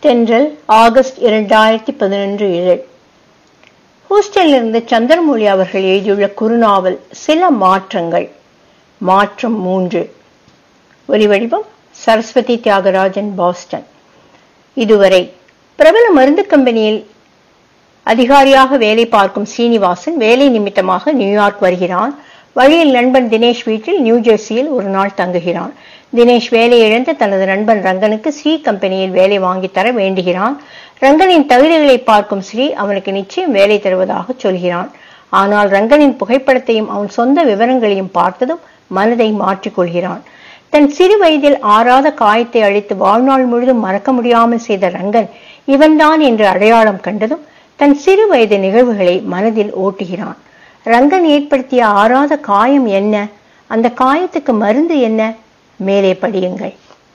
தென்றல் ஆகஸ்ட் இரண்டாயிரத்தி பதினொன்று இதழ் ஹூஸ்டனில் இருந்து சந்திரமௌழி அவர்கள் எழுதியுள்ள குறுநாவல் சில மாற்றங்கள் மாற்றம் மூன்று ஒலிவடிவம் சரஸ்வதி தியாகராஜன் பாஸ்டன் இதுவரை பிரபல மருந்து கம்பெனியில் அதிகாரியாக வேலை பார்க்கும் சீனிவாசன் வேலை நிமித்தமாக நியூயார்க் வருகிறான் வழியில் நண்பன் தினேஷ் வீட்டில் நியூ ஜெர்சியில் ஒரு நாள் தங்குகிறான் தினேஷ் வேலை இழந்து தனது நண்பன் ரங்கனுக்கு ஸ்ரீ கம்பெனியில் வேலை வாங்கி தர வேண்டுகிறான் ரங்கனின் தகுதிகளை பார்க்கும் ஸ்ரீ அவனுக்கு நிச்சயம் வேலை தருவதாக சொல்கிறான் ஆனால் ரங்கனின் புகைப்படத்தையும் அவன் சொந்த விவரங்களையும் பார்த்ததும் மனதை மாற்றிக்கொள்கிறான் தன் சிறு வயதில் ஆறாத காயத்தை அழித்து வாழ்நாள் முழுதும் மறக்க முடியாமல் செய்த ரங்கன் இவன்தான் என்று அடையாளம் கண்டதும் தன் சிறு வயது நிகழ்வுகளை மனதில் ஓட்டுகிறான் ரங்கன் ஏற்படுத்திய ஆறாத காயம் என்ன அந்த காயத்துக்கு மருந்து என்ன மேலே படியுங்கள்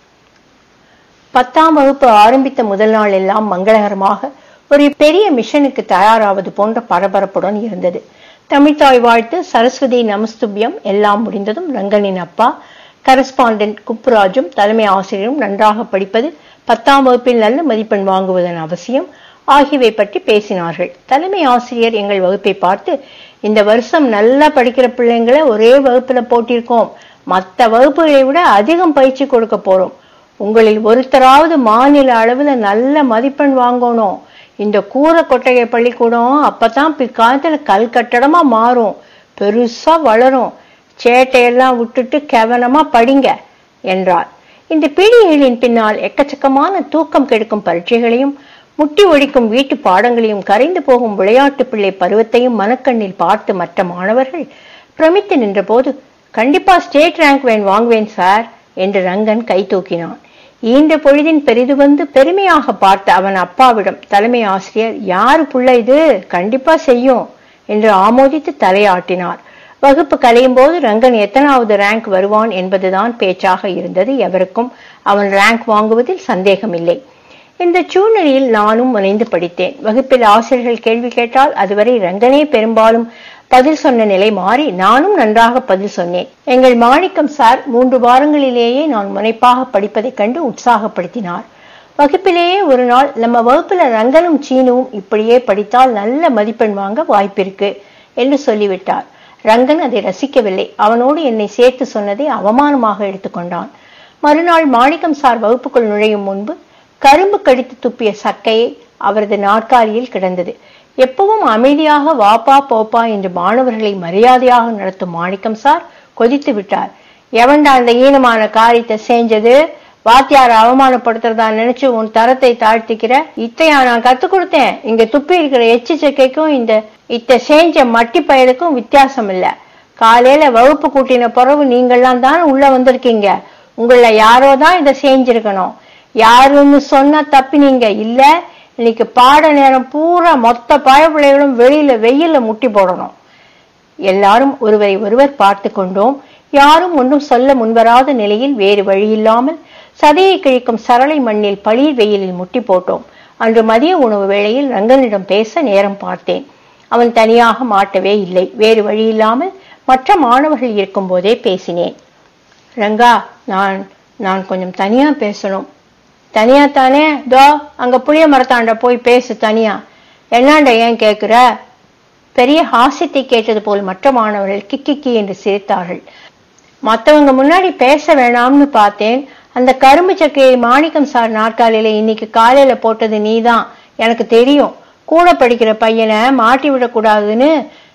பத்தாம் வகுப்பு ஆரம்பித்த முதல் நாள் எல்லாம் மங்களகரமாக ஒரு பெரிய மிஷனுக்கு தயாராவது போன்ற பரபரப்புடன் இருந்தது தமிழ்தாய் வாழ்த்து சரஸ்வதி நமஸ்துபியம் எல்லாம் முடிந்ததும் ரங்கனின் அப்பா கரஸ்பாண்டன்ட் குப்புராஜும் தலைமை ஆசிரியரும் நன்றாக படிப்பது பத்தாம் வகுப்பில் நல்ல மதிப்பெண் வாங்குவதன் அவசியம் ஆகியவை பற்றி பேசினார்கள் தலைமை ஆசிரியர் எங்கள் வகுப்பை பார்த்து இந்த வருஷம் நல்லா படிக்கிற பிள்ளைங்களை ஒரே வகுப்புல போட்டிருக்கோம் மற்ற வகுப்புகளை விட அதிகம் பயிற்சி கொடுக்க போறோம் உங்களில் ஒருத்தராவது மாநில அளவுல நல்ல மதிப்பெண் வாங்கணும் இந்த கூரை கொட்டகை பள்ளிக்கூடம் அப்பதான் பிற்காலத்துல கல் கட்டடமா மாறும் பெருசா வளரும் சேட்டையெல்லாம் விட்டுட்டு கவனமா படிங்க என்றார் இந்த பீடிகைகளின் பின்னால் எக்கச்சக்கமான தூக்கம் கெடுக்கும் பரீட்சைகளையும் முட்டி ஒழிக்கும் வீட்டு பாடங்களையும் கரைந்து போகும் விளையாட்டு பிள்ளை பருவத்தையும் மனக்கண்ணில் பார்த்து மற்ற மாணவர்கள் பிரமித்து நின்றபோது கண்டிப்பா ஸ்டேட் ரேங்க் வேன் வாங்குவேன் சார் என்று ரங்கன் கை தூக்கினான் ஈன்ற பொழுதின் பெரிது வந்து பெருமையாக பார்த்த அவன் அப்பாவிடம் தலைமை ஆசிரியர் யாரு புள்ள இது கண்டிப்பா செய்யும் என்று ஆமோதித்து தலையாட்டினார் வகுப்பு கலையும் போது ரங்கன் எத்தனாவது ரேங்க் வருவான் என்பதுதான் பேச்சாக இருந்தது எவருக்கும் அவன் ரேங்க் வாங்குவதில் சந்தேகமில்லை இந்த சூழ்நிலையில் நானும் முனைந்து படித்தேன் வகுப்பில் ஆசிரியர்கள் கேள்வி கேட்டால் அதுவரை ரங்கனே பெரும்பாலும் பதில் சொன்ன நிலை மாறி நானும் நன்றாக பதில் சொன்னேன் எங்கள் மாணிக்கம் சார் மூன்று வாரங்களிலேயே நான் முனைப்பாக படிப்பதைக் கண்டு உற்சாகப்படுத்தினார் வகுப்பிலேயே ஒரு நாள் நம்ம வகுப்புல ரங்கனும் சீனுவும் இப்படியே படித்தால் நல்ல மதிப்பெண் வாங்க வாய்ப்பிருக்கு என்று சொல்லிவிட்டார் ரங்கன் அதை ரசிக்கவில்லை அவனோடு என்னை சேர்த்து சொன்னதை அவமானமாக எடுத்துக்கொண்டான் மறுநாள் மாணிக்கம் சார் வகுப்புக்குள் நுழையும் முன்பு கரும்பு கடித்து துப்பிய சக்கையை அவரது நாற்காலியில் கிடந்தது எப்பவும் அமைதியாக வாப்பா போப்பா என்று மாணவர்களை மரியாதையாக நடத்தும் மாணிக்கம் சார் கொதித்து விட்டார் எவன்டா அந்த ஈனமான காரியத்தை செஞ்சது வாத்தியார அவமானப்படுத்துறதா நினைச்சு உன் தரத்தை தாழ்த்திக்கிற இத்தையா நான் கத்து கொடுத்தேன் இங்க துப்பி இருக்கிற எச்சி சக்கைக்கும் இந்த இத்த செஞ்ச மட்டி பயலுக்கும் வித்தியாசம் இல்ல காலையில வகுப்பு கூட்டின பிறகு நீங்கள்லாம் தான் உள்ள வந்திருக்கீங்க உங்கள யாரோ தான் இதை செஞ்சிருக்கணும் யாருன்னு சொன்னா தப்பினீங்க இல்ல இன்னைக்கு பாட நேரம் பூரா மொத்த பயப்பிள்ளைகளும் வெளியில வெயில முட்டி போடணும் எல்லாரும் ஒருவரை ஒருவர் பார்த்து கொண்டோம் யாரும் ஒன்றும் சொல்ல முன்வராத நிலையில் வேறு வழியில்லாமல் சதையை கிழிக்கும் சரளை மண்ணில் பளிர் வெயிலில் முட்டி போட்டோம் அன்று மதிய உணவு வேளையில் ரங்கனிடம் பேச நேரம் பார்த்தேன் அவன் தனியாக மாட்டவே இல்லை வேறு வழியில்லாமல் மற்ற மாணவர்கள் இருக்கும் போதே பேசினேன் ரங்கா நான் நான் கொஞ்சம் தனியா பேசணும் தனியா தானே தோ அங்க புளிய மரத்தாண்ட போய் பேசு தனியா என்னாண்ட ஏன் கேக்குற பெரிய ஹாஸ்யத்தை கேட்டது போல் மற்ற மாணவர்கள் கிக்கிக்கி என்று சிரித்தார்கள் மத்தவங்க முன்னாடி பேச வேணாம்னு பார்த்தேன் அந்த கரும்பு சக்கையை மாணிக்கம் சார் நாற்காலியில இன்னைக்கு காலையில போட்டது நீதான் எனக்கு தெரியும் கூட படிக்கிற பையனை மாட்டி விடக்கூடாதுன்னு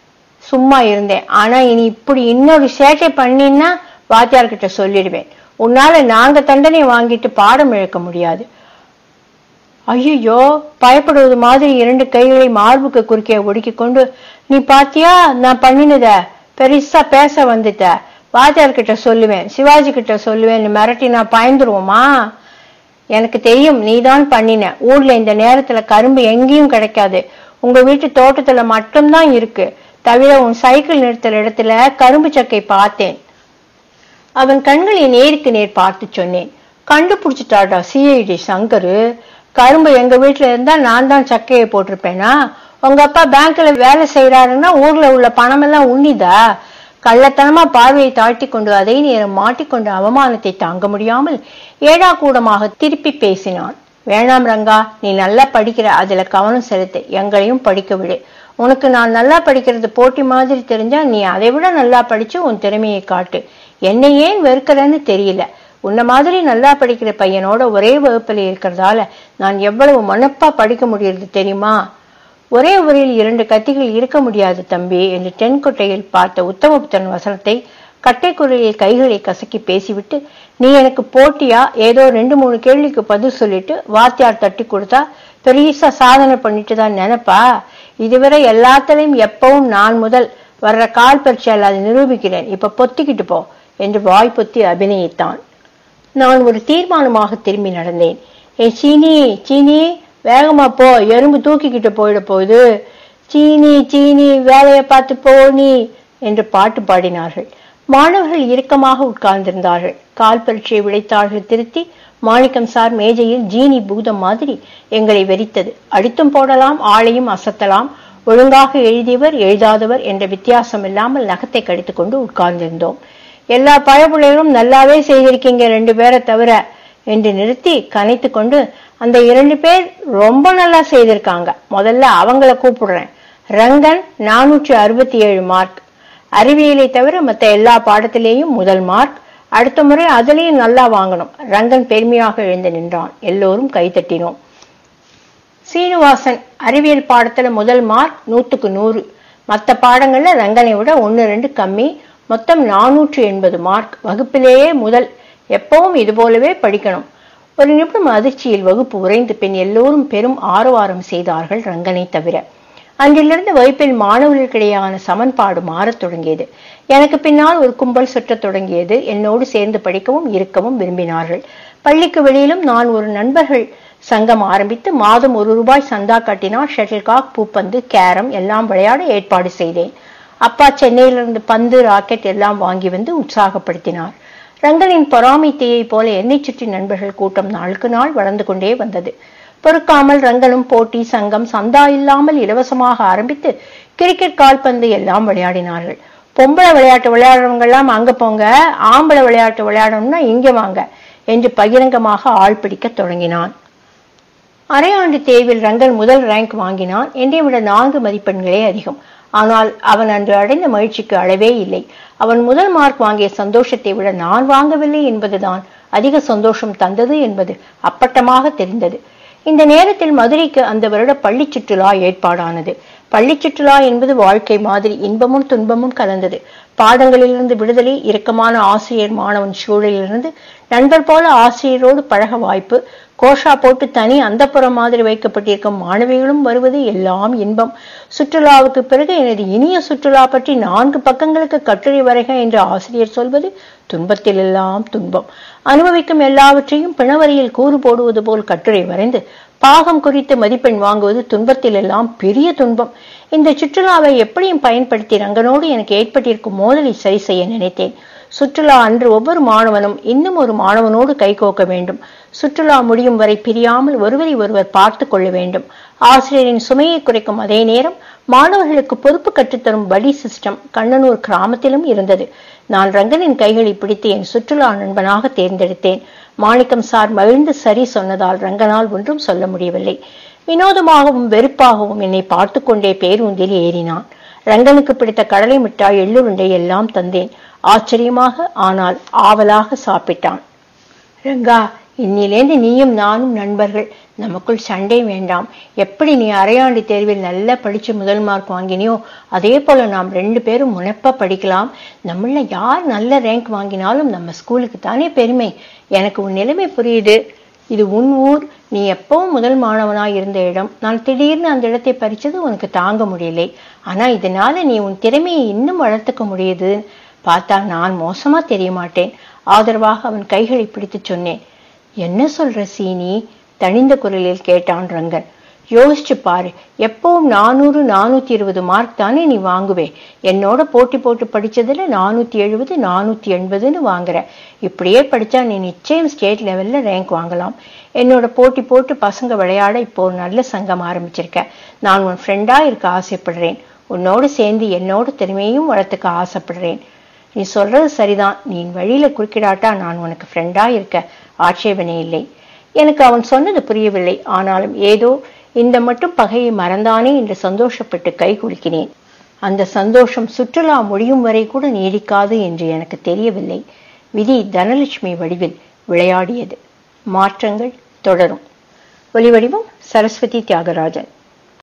சும்மா இருந்தேன் ஆனா இனி இப்படி இன்னொரு சேட்டை பண்ணின்னா வாத்தியார்கிட்ட சொல்லிடுவேன் உன்னால நாங்க தண்டனை வாங்கிட்டு பாடம் இழக்க முடியாது ஐயோ பயப்படுவது மாதிரி இரண்டு கைகளை மார்புக்கு குறுக்கே ஒடுக்கி கொண்டு நீ பாத்தியா நான் பண்ணினத பெருசா பேச வந்துட்ட வாத்தியார் கிட்ட சொல்லுவேன் சிவாஜி கிட்ட சொல்லுவேன் மிரட்டி நான் பயந்துருவோமா எனக்கு தெரியும் நீதான் பண்ணின ஊர்ல இந்த நேரத்துல கரும்பு எங்கேயும் கிடைக்காது உங்க வீட்டு தோட்டத்துல மட்டும்தான் இருக்கு தவிர உன் சைக்கிள் நிறுத்துற இடத்துல கரும்பு சக்கை பார்த்தேன் அவன் கண்களை நேருக்கு நேர் பார்த்து சொன்னேன் கண்டுபிடிச்சிட்டாடா சிஐடி சங்கரு கரும்பு எங்க வீட்டுல இருந்தா நான் தான் சக்கையை போட்டிருப்பேனா உங்க அப்பா பேங்க்ல வேலை செய்யறாருன்னா ஊர்ல உள்ள பணம் எல்லாம் உண்ணிதா கள்ளத்தனமா பார்வையை தாழ்த்தி கொண்டு அதே நேரம் மாட்டிக்கொண்ட அவமானத்தை தாங்க முடியாமல் ஏடா கூடமாக திருப்பி பேசினான் வேணாம் ரங்கா நீ நல்லா படிக்கிற அதுல கவனம் செலுத்து எங்களையும் படிக்க விடு உனக்கு நான் நல்லா படிக்கிறது போட்டி மாதிரி தெரிஞ்சா நீ அதை விட நல்லா படிச்சு உன் திறமையை காட்டு என்னை ஏன் வெறுக்கிறன்னு தெரியல உன்ன மாதிரி நல்லா படிக்கிற பையனோட ஒரே வகுப்புல இருக்கிறதால நான் எவ்வளவு மனப்பா படிக்க முடியுது தெரியுமா ஒரே ஊரில் இரண்டு கத்திகள் இருக்க முடியாது தம்பி என்று தென்கொட்டையில் பார்த்த உத்தமபுத்தன் வசனத்தை கட்டைக்குரலில் கைகளை கசக்கி பேசிவிட்டு நீ எனக்கு போட்டியா ஏதோ ரெண்டு மூணு கேள்விக்கு பதில் சொல்லிட்டு வாத்தியார் தட்டி கொடுத்தா பெரியசா சாதனை பண்ணிட்டு தான் நினைப்பா இதுவரை எல்லாத்திலையும் எப்பவும் நான் முதல் வர்ற கால் பரீட்சையில் அதை நிரூபிக்கிறேன் இப்ப பொத்திக்கிட்டு போ என்று வாய் பொத்தி அபிநயித்தான் நான் ஒரு தீர்மானமாக திரும்பி நடந்தேன் ஏ சீனி சீனி வேகமா போ எறும்பு தூக்கிக்கிட்டு போயிட போகுது சீனி சீனி வேலையை பார்த்து போ நீ என்று பாட்டு பாடினார்கள் மாணவர்கள் இறுக்கமாக உட்கார்ந்திருந்தார்கள் கால் பரீட்சை விளைத்தாள்கள் திருத்தி மாணிக்கம் சார் மேஜையில் ஜீனி பூதம் மாதிரி எங்களை வெறித்தது அடித்தும் போடலாம் ஆளையும் அசத்தலாம் ஒழுங்காக எழுதியவர் எழுதாதவர் என்ற வித்தியாசம் இல்லாமல் நகத்தை கடித்துக் கொண்டு உட்கார்ந்திருந்தோம் எல்லா பழப்புள்ளைகளும் நல்லாவே செய்திருக்கீங்க ரெண்டு பேரை தவிர என்று நிறுத்தி கனைத்து கொண்டு அந்த இரண்டு பேர் ரொம்ப நல்லா செய்திருக்காங்க முதல்ல அவங்கள கூப்பிடுறேன் ரங்கன் நானூற்றி அறுபத்தி ஏழு மார்க் அறிவியலை தவிர மற்ற எல்லா பாடத்திலேயும் முதல் மார்க் அடுத்த முறை அதுலயும் நல்லா வாங்கணும் ரங்கன் பெருமையாக எழுந்து நின்றான் எல்லோரும் கைத்தட்டினோம் சீனிவாசன் அறிவியல் பாடத்துல முதல் மார்க் நூத்துக்கு நூறு மற்ற பாடங்கள்ல ரங்கனை விட ஒன்னு ரெண்டு கம்மி மொத்தம் நானூற்று எண்பது மார்க் வகுப்பிலேயே முதல் எப்பவும் இது போலவே படிக்கணும் ஒரு நிமிடம் அதிர்ச்சியில் வகுப்பு உறைந்து பின் எல்லோரும் பெரும் ஆரவாரம் செய்தார்கள் ரங்கனை தவிர அன்றிலிருந்து வகுப்பில் மாணவர்களுக்கிடையான சமன்பாடு மாறத் தொடங்கியது எனக்கு பின்னால் ஒரு கும்பல் சுற்றத் தொடங்கியது என்னோடு சேர்ந்து படிக்கவும் இருக்கவும் விரும்பினார்கள் பள்ளிக்கு வெளியிலும் நான் ஒரு நண்பர்கள் சங்கம் ஆரம்பித்து மாதம் ஒரு ரூபாய் சந்தா கட்டினால் ஷட்டில்காக் பூப்பந்து கேரம் எல்லாம் விளையாட ஏற்பாடு செய்தேன் அப்பா சென்னையிலிருந்து பந்து ராக்கெட் எல்லாம் வாங்கி வந்து உற்சாகப்படுத்தினார் ரங்கனின் பொறாமைத்தையை போல என்னை சுற்றி நண்பர்கள் கூட்டம் நாளுக்கு நாள் வளர்ந்து கொண்டே வந்தது பொறுக்காமல் ரங்கனும் போட்டி சங்கம் சந்தா இல்லாமல் இலவசமாக ஆரம்பித்து கிரிக்கெட் கால்பந்து எல்லாம் விளையாடினார்கள் பொம்பளை விளையாட்டு விளையாடுறவங்க எல்லாம் அங்க போங்க ஆம்பளை விளையாட்டு விளையாடணும்னா இங்க வாங்க என்று பகிரங்கமாக ஆள் பிடிக்க தொடங்கினான் அரையாண்டு தேர்வில் ரங்கன் முதல் ரேங்க் வாங்கினான் என்னை விட நான்கு மதிப்பெண்களே அதிகம் ஆனால் அவன் அன்று அடைந்த மகிழ்ச்சிக்கு அளவே இல்லை அவன் முதல் மார்க் வாங்கிய சந்தோஷத்தை விட நான் வாங்கவில்லை என்பதுதான் அதிக சந்தோஷம் தந்தது என்பது அப்பட்டமாக தெரிந்தது இந்த நேரத்தில் மதுரைக்கு அந்த வருட பள்ளி சுற்றுலா ஏற்பாடானது பள்ளி சுற்றுலா என்பது வாழ்க்கை மாதிரி இன்பமும் துன்பமும் கலந்தது பாடங்களிலிருந்து விடுதலை இறுக்கமான ஆசிரியர் மாணவன் சூழலிலிருந்து நண்பர் போல ஆசிரியரோடு பழக வாய்ப்பு கோஷா போட்டு தனி அந்தப்புறம் மாதிரி வைக்கப்பட்டிருக்கும் மாணவிகளும் வருவது எல்லாம் இன்பம் சுற்றுலாவுக்கு பிறகு எனது இனிய சுற்றுலா பற்றி நான்கு பக்கங்களுக்கு கட்டுரை வரைக என்று ஆசிரியர் சொல்வது துன்பத்தில் எல்லாம் துன்பம் அனுபவிக்கும் எல்லாவற்றையும் பிணவரியில் கூறு போடுவது போல் கட்டுரை வரைந்து பாகம் குறித்து மதிப்பெண் வாங்குவது துன்பத்தில் எல்லாம் பெரிய துன்பம் இந்த சுற்றுலாவை எப்படியும் பயன்படுத்தி ரங்கனோடு எனக்கு ஏற்பட்டிருக்கும் மோதலை சரி செய்ய நினைத்தேன் சுற்றுலா அன்று ஒவ்வொரு மாணவனும் இன்னும் ஒரு மாணவனோடு கைகோக்க வேண்டும் சுற்றுலா முடியும் வரை பிரியாமல் ஒருவரை ஒருவர் பார்த்து கொள்ள வேண்டும் ஆசிரியரின் சுமையை குறைக்கும் அதே நேரம் மாணவர்களுக்கு பொறுப்பு கற்றுத்தரும் படி சிஸ்டம் கண்ணனூர் கிராமத்திலும் இருந்தது நான் ரங்கனின் கைகளை பிடித்து என் சுற்றுலா நண்பனாக தேர்ந்தெடுத்தேன் மாணிக்கம் சார் மகிழ்ந்து சரி சொன்னதால் ரங்கனால் ஒன்றும் சொல்ல முடியவில்லை வினோதமாகவும் வெறுப்பாகவும் என்னை பார்த்து கொண்டே பேருந்தில் ஏறினான் ரங்கனுக்கு பிடித்த கடலை மிட்டாய் எள்ளுருண்டை எல்லாம் தந்தேன் ஆச்சரியமாக ஆனால் ஆவலாக சாப்பிட்டான் ரங்கா இன்னிலேந்து நீயும் நானும் நண்பர்கள் நமக்குள் சண்டை வேண்டாம் எப்படி நீ அரையாண்டு தேர்வில் நல்லா படிச்சு முதல் மார்க் வாங்கினியோ அதே போல நாம் ரெண்டு பேரும் முனைப்பா படிக்கலாம் நம்மள யார் நல்ல ரேங்க் வாங்கினாலும் நம்ம ஸ்கூலுக்கு தானே பெருமை எனக்கு உன் நிலைமை புரியுது இது உன் ஊர் நீ எப்பவும் முதல் மாணவனாய் இருந்த இடம் நான் திடீர்னு அந்த இடத்தை பறிச்சது உனக்கு தாங்க முடியலை ஆனா இதனால நீ உன் திறமையை இன்னும் வளர்த்துக்க முடியுது பார்த்தா நான் மோசமா தெரிய மாட்டேன் ஆதரவாக அவன் கைகளை பிடித்து சொன்னேன் என்ன சொல்ற சீனி தனிந்த குரலில் கேட்டான் ரங்கன் யோசிச்சு பாரு எப்பவும் நானூறு நானூத்தி இருபது மார்க் தானே நீ வாங்குவே என்னோட போட்டி போட்டு படிச்சதுல நானூத்தி எழுபது நானூத்தி எண்பதுன்னு வாங்குற இப்படியே படிச்சா நீ நிச்சயம் ஸ்டேட் லெவல்ல ரேங்க் வாங்கலாம் என்னோட போட்டி போட்டு பசங்க விளையாட இப்போ ஒரு நல்ல சங்கம் ஆரம்பிச்சிருக்க நான் உன் ஃப்ரெண்டா இருக்க ஆசைப்படுறேன் உன்னோடு சேர்ந்து என்னோட திறமையையும் வளர்த்துக்க ஆசைப்படுறேன் நீ சொல்றது சரிதான் நீ வழியில குறுக்கிடாட்டா நான் உனக்கு ஃப்ரெண்டா இருக்க ஆட்சேபனை இல்லை எனக்கு அவன் சொன்னது புரியவில்லை ஆனாலும் ஏதோ இந்த மட்டும் பகையை மறந்தானே என்று சந்தோஷப்பட்டு கை குலுக்கினேன் அந்த சந்தோஷம் சுற்றுலா முடியும் வரை கூட நீடிக்காது என்று எனக்கு தெரியவில்லை விதி தனலட்சுமி வடிவில் விளையாடியது மாற்றங்கள் தொடரும் ஒலிவடிவம் சரஸ்வதி தியாகராஜன்